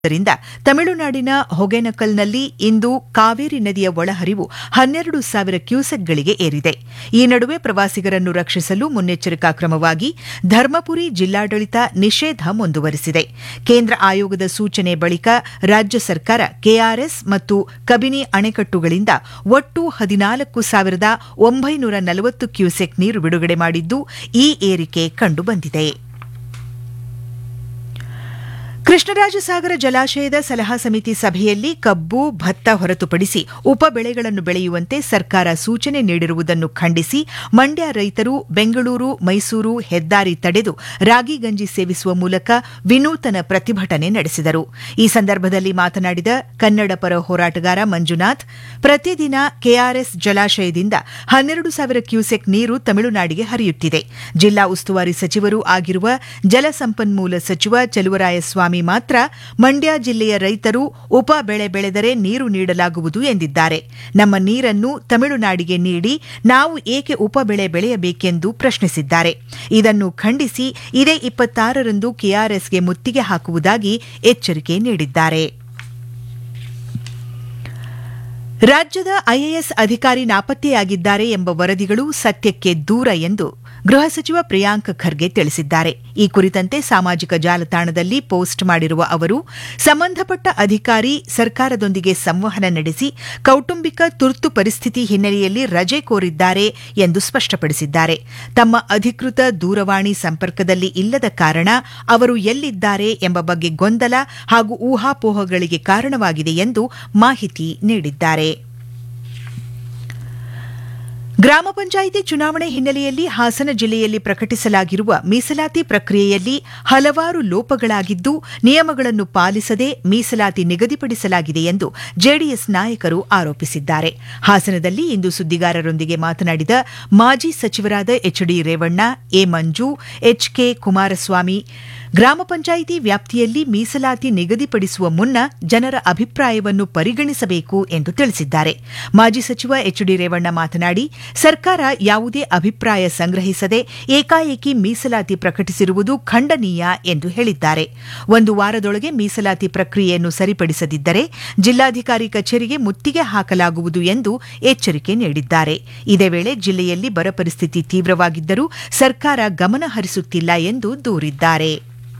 ರಿಂದ ತಮಿಳುನಾಡಿನ ಹೊಗೆನಕಲ್ನಲ್ಲಿ ಇಂದು ಕಾವೇರಿ ನದಿಯ ಒಳಹರಿವು ಹನ್ನೆರಡು ಸಾವಿರ ಕ್ಯೂಸೆಕ್ಗಳಿಗೆ ಏರಿದೆ ಈ ನಡುವೆ ಪ್ರವಾಸಿಗರನ್ನು ರಕ್ಷಿಸಲು ಮುನ್ನೆಚ್ಚರಿಕಾ ಕ್ರಮವಾಗಿ ಧರ್ಮಪುರಿ ಜಿಲ್ಲಾಡಳಿತ ನಿಷೇಧ ಮುಂದುವರೆಸಿದೆ ಕೇಂದ್ರ ಆಯೋಗದ ಸೂಚನೆ ಬಳಿಕ ರಾಜ್ಯ ಸರ್ಕಾರ ಕೆಆರ್ಎಸ್ ಮತ್ತು ಕಬಿನಿ ಅಣೆಕಟ್ಟುಗಳಿಂದ ಒಟ್ಟು ಹದಿನಾಲ್ಕು ಸಾವಿರದ ಒಂಬೈನೂರ ನಲವತ್ತು ಕ್ಯೂಸೆಕ್ ನೀರು ಬಿಡುಗಡೆ ಮಾಡಿದ್ದು ಈ ಏರಿಕೆ ಕಂಡುಬಂದಿದೆ ಕೃಷ್ಣರಾಜಸಾಗರ ಜಲಾಶಯದ ಸಲಹಾ ಸಮಿತಿ ಸಭೆಯಲ್ಲಿ ಕಬ್ಬು ಭತ್ತ ಹೊರತುಪಡಿಸಿ ಉಪ ಬೆಳೆಗಳನ್ನು ಬೆಳೆಯುವಂತೆ ಸರ್ಕಾರ ಸೂಚನೆ ನೀಡಿರುವುದನ್ನು ಖಂಡಿಸಿ ಮಂಡ್ಯ ರೈತರು ಬೆಂಗಳೂರು ಮೈಸೂರು ಹೆದ್ದಾರಿ ತಡೆದು ರಾಗಿ ಗಂಜಿ ಸೇವಿಸುವ ಮೂಲಕ ವಿನೂತನ ಪ್ರತಿಭಟನೆ ನಡೆಸಿದರು ಈ ಸಂದರ್ಭದಲ್ಲಿ ಮಾತನಾಡಿದ ಕನ್ನಡ ಪರ ಹೋರಾಟಗಾರ ಮಂಜುನಾಥ್ ಪ್ರತಿದಿನ ಕೆಆರ್ಎಸ್ ಜಲಾಶಯದಿಂದ ಹನ್ನೆರಡು ಸಾವಿರ ಕ್ಯೂಸೆಕ್ ನೀರು ತಮಿಳುನಾಡಿಗೆ ಹರಿಯುತ್ತಿದೆ ಜಿಲ್ಲಾ ಉಸ್ತುವಾರಿ ಸಚಿವರೂ ಆಗಿರುವ ಜಲಸಂಪನ್ಮೂಲ ಸಚಿವ ಚಲುವರಾಯಸ್ವಾಮಿ ಮಾತ್ರ ಮಂಡ್ಯ ಜಿಲ್ಲೆಯ ರೈತರು ಉಪ ಬೆಳೆ ಬೆಳೆದರೆ ನೀರು ನೀಡಲಾಗುವುದು ಎಂದಿದ್ದಾರೆ ನಮ್ಮ ನೀರನ್ನು ತಮಿಳುನಾಡಿಗೆ ನೀಡಿ ನಾವು ಏಕೆ ಉಪ ಬೆಳೆ ಬೆಳೆಯಬೇಕೆಂದು ಪ್ರಶ್ನಿಸಿದ್ದಾರೆ ಇದನ್ನು ಖಂಡಿಸಿ ಇದೇ ಇಪ್ಪತ್ತಾರರಂದು ಕೆಆರ್ಎಸ್ಗೆ ಮುತ್ತಿಗೆ ಹಾಕುವುದಾಗಿ ಎಚ್ಚರಿಕೆ ನೀಡಿದ್ದಾರೆ ರಾಜ್ಯದ ಐಎಎಸ್ ಅಧಿಕಾರಿ ನಾಪತ್ತೆಯಾಗಿದ್ದಾರೆ ಎಂಬ ವರದಿಗಳು ಸತ್ಯಕ್ಕೆ ದೂರ ಎಂದು ಗೃಹ ಸಚಿವ ಪ್ರಿಯಾಂಕ್ ಖರ್ಗೆ ತಿಳಿಸಿದ್ದಾರೆ ಈ ಕುರಿತಂತೆ ಸಾಮಾಜಿಕ ಜಾಲತಾಣದಲ್ಲಿ ಪೋಸ್ಟ್ ಮಾಡಿರುವ ಅವರು ಸಂಬಂಧಪಟ್ಟ ಅಧಿಕಾರಿ ಸರ್ಕಾರದೊಂದಿಗೆ ಸಂವಹನ ನಡೆಸಿ ಕೌಟುಂಬಿಕ ತುರ್ತು ಪರಿಸ್ಥಿತಿ ಹಿನ್ನೆಲೆಯಲ್ಲಿ ರಜೆ ಕೋರಿದ್ದಾರೆ ಎಂದು ಸ್ಪಷ್ಟಪಡಿಸಿದ್ದಾರೆ ತಮ್ಮ ಅಧಿಕೃತ ದೂರವಾಣಿ ಸಂಪರ್ಕದಲ್ಲಿ ಇಲ್ಲದ ಕಾರಣ ಅವರು ಎಲ್ಲಿದ್ದಾರೆ ಎಂಬ ಬಗ್ಗೆ ಗೊಂದಲ ಹಾಗೂ ಊಹಾಪೋಹಗಳಿಗೆ ಕಾರಣವಾಗಿದೆ ಎಂದು ಮಾಹಿತಿ ನೀಡಿದ್ದಾರೆ ಗ್ರಾಮ ಪಂಚಾಯಿತಿ ಚುನಾವಣೆ ಹಿನ್ನೆಲೆಯಲ್ಲಿ ಹಾಸನ ಜಿಲ್ಲೆಯಲ್ಲಿ ಪ್ರಕಟಿಸಲಾಗಿರುವ ಮೀಸಲಾತಿ ಪ್ರಕ್ರಿಯೆಯಲ್ಲಿ ಹಲವಾರು ಲೋಪಗಳಾಗಿದ್ದು ನಿಯಮಗಳನ್ನು ಪಾಲಿಸದೆ ಮೀಸಲಾತಿ ನಿಗದಿಪಡಿಸಲಾಗಿದೆ ಎಂದು ಜೆಡಿಎಸ್ ನಾಯಕರು ಆರೋಪಿಸಿದ್ದಾರೆ ಹಾಸನದಲ್ಲಿ ಇಂದು ಸುದ್ದಿಗಾರರೊಂದಿಗೆ ಮಾತನಾಡಿದ ಮಾಜಿ ಸಚಿವರಾದ H D Revanna A Manju H K Kumaraswamy ಗ್ರಾಮ ಪಂಚಾಯಿತಿ ವ್ಯಾಪ್ತಿಯಲ್ಲಿ ಮೀಸಲಾತಿ ನಿಗದಿಪಡಿಸುವ ಮುನ್ನ ಜನರ ಅಭಿಪ್ರಾಯವನ್ನು ಪರಿಗಣಿಸಬೇಕು ಎಂದು ತಿಳಿಸಿದ್ದಾರೆ ಮಾಜಿ ಸಚಿವ ಎಚ್ ಡಿ ರೇವಣ್ಣ ಮಾತನಾಡಿ ಸರ್ಕಾರ ಯಾವುದೇ ಅಭಿಪ್ರಾಯ ಸಂಗ್ರಹಿಸದೆ ಏಕಾಏಕಿ ಮೀಸಲಾತಿ ಪ್ರಕಟಿಸಿರುವುದು ಖಂಡನೀಯ ಎಂದು ಹೇಳಿದ್ದಾರೆ ಒಂದು ವಾರದೊಳಗೆ ಮೀಸಲಾತಿ ಪ್ರಕ್ರಿಯೆಯನ್ನು ಸರಿಪಡಿಸದಿದ್ದರೆ ಜಿಲ್ಲಾಧಿಕಾರಿ ಕಚೇರಿಗೆ ಮುತ್ತಿಗೆ ಹಾಕಲಾಗುವುದು ಎಂದು ಎಚ್ಚರಿಕೆ ನೀಡಿದ್ದಾರೆ ಇದೇ ವೇಳೆ ಜಿಲ್ಲೆಯಲ್ಲಿ ಬರ ಪರಿಸ್ಥಿತಿ ತೀವ್ರವಾಗಿದ್ದರೂ ಸರ್ಕಾರ ಗಮನ ಹರಿಸುತ್ತಿಲ್ಲ ಎಂದು ದೂರಿದ್ದಾರೆ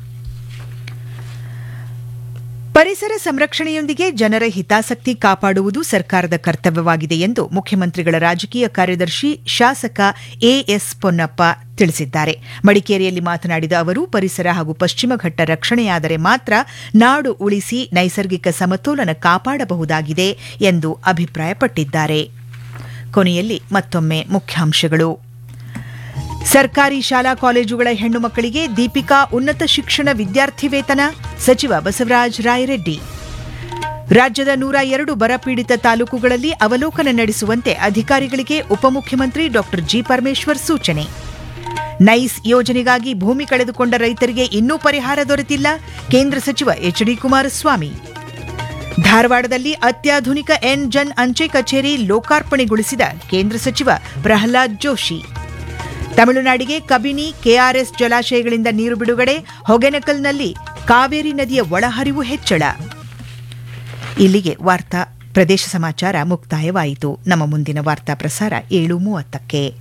ಪರಿಸರ ಸಂರಕ್ಷಣೆಯೊಂದಿಗೆ ಜನರ ಹಿತಾಸಕ್ತಿ ಕಾಪಾಡುವುದು ಸರ್ಕಾರದ ಕರ್ತವ್ಯವಾಗಿದೆ ಎಂದು ಮುಖ್ಯಮಂತ್ರಿಗಳ ರಾಜಕೀಯ ಕಾರ್ಯದರ್ಶಿ ಶಾಸಕ ಎಎಸ್ ಪೊನ್ನಪ್ಪ ತಿಳಿಸಿದ್ದಾರೆ ಮಡಿಕೇರಿಯಲ್ಲಿ ಮಾತನಾಡಿದ ಅವರು ಪರಿಸರ ಹಾಗೂ ಪಶ್ಚಿಮ ಘಟ್ಟ ರಕ್ಷಣೆಯಾದರೆ ಮಾತ್ರ ನಾಡು ಉಳಿಸಿ ನೈಸರ್ಗಿಕ ಸಮತೋಲನ ಕಾಪಾಡಬಹುದಾಗಿದೆ ಎಂದು ಅಭಿಪ್ರಾಯಪಟ್ಟಿದ್ದಾರೆ ಕೊನೆಯಲ್ಲಿ ಮತ್ತೊಮ್ಮೆ ಮುಖ್ಯಾಂಶಗಳು ಸರ್ಕಾರಿ ಶಾಲಾ ಕಾಲೇಜುಗಳ ಹೆಣ್ಣು ಮಕ್ಕಳಿಗೆ ದೀಪಿಕಾ ಉನ್ನತ ಶಿಕ್ಷಣ ವಿದ್ಯಾರ್ಥಿ ವೇತನ ಸಚಿವ ಬಸವರಾಜ ರಾಯರೆಡ್ಡಿ ರಾಜ್ಯದ ನೂರ ಎರಡು ಬರಪೀಡಿತ ತಾಲೂಕುಗಳಲ್ಲಿ ಅವಲೋಕನ ನಡೆಸುವಂತೆ ಅಧಿಕಾರಿಗಳಿಗೆ ಉಪಮುಖ್ಯಮಂತ್ರಿ ಡಾ ಜಿ ಪರಮೇಶ್ವರ್ ಸೂಚನೆ ನೈಸ್ ಯೋಜನೆಗಾಗಿ ಭೂಮಿ ಕಳೆದುಕೊಂಡ ರೈತರಿಗೆ ಇನ್ನೂ ಪರಿಹಾರ ದೊರೆತಿಲ್ಲ ಕೇಂದ್ರ ಸಚಿವ ಎಚ್ ಡಿ ಕುಮಾರಸ್ವಾಮಿ ಧಾರವಾಡದಲ್ಲಿ ಅತ್ಯಾಧುನಿಕ ಎನ್ ಜನ್ ಅಂಚೆ ಕಚೇರಿ ಲೋಕಾರ್ಪಣೆಗೊಳಿಸಿದ ಕೇಂದ್ರ ಸಚಿವ ಪ್ರಹ್ಲಾದ್ ಜೋಶಿ ತಮಿಳುನಾಡಿಗೆ ಕಬಿನಿ ಕೆಆರ್ಎಸ್ ಜಲಾಶಯಗಳಿಂದ ನೀರು ಬಿಡುಗಡೆ ಹೊಗೆನಕಲ್ನಲ್ಲಿ ಕಾವೇರಿ ನದಿಯ ಒಳಹರಿವು ಹೆಚ್ಚಳ ಇಲ್ಲಿಗೆ ವಾರ್ತಾ ಪ್ರದೇಶ ಸಮಾಚಾರ ಮುಕ್ತಾಯವಾಯಿತು ನಮ್ಮ ಮುಂದಿನ ವಾರ್ತಾ ಪ್ರಸಾರ ಏಳು ಮೂವತ್ತಕ್ಕೆ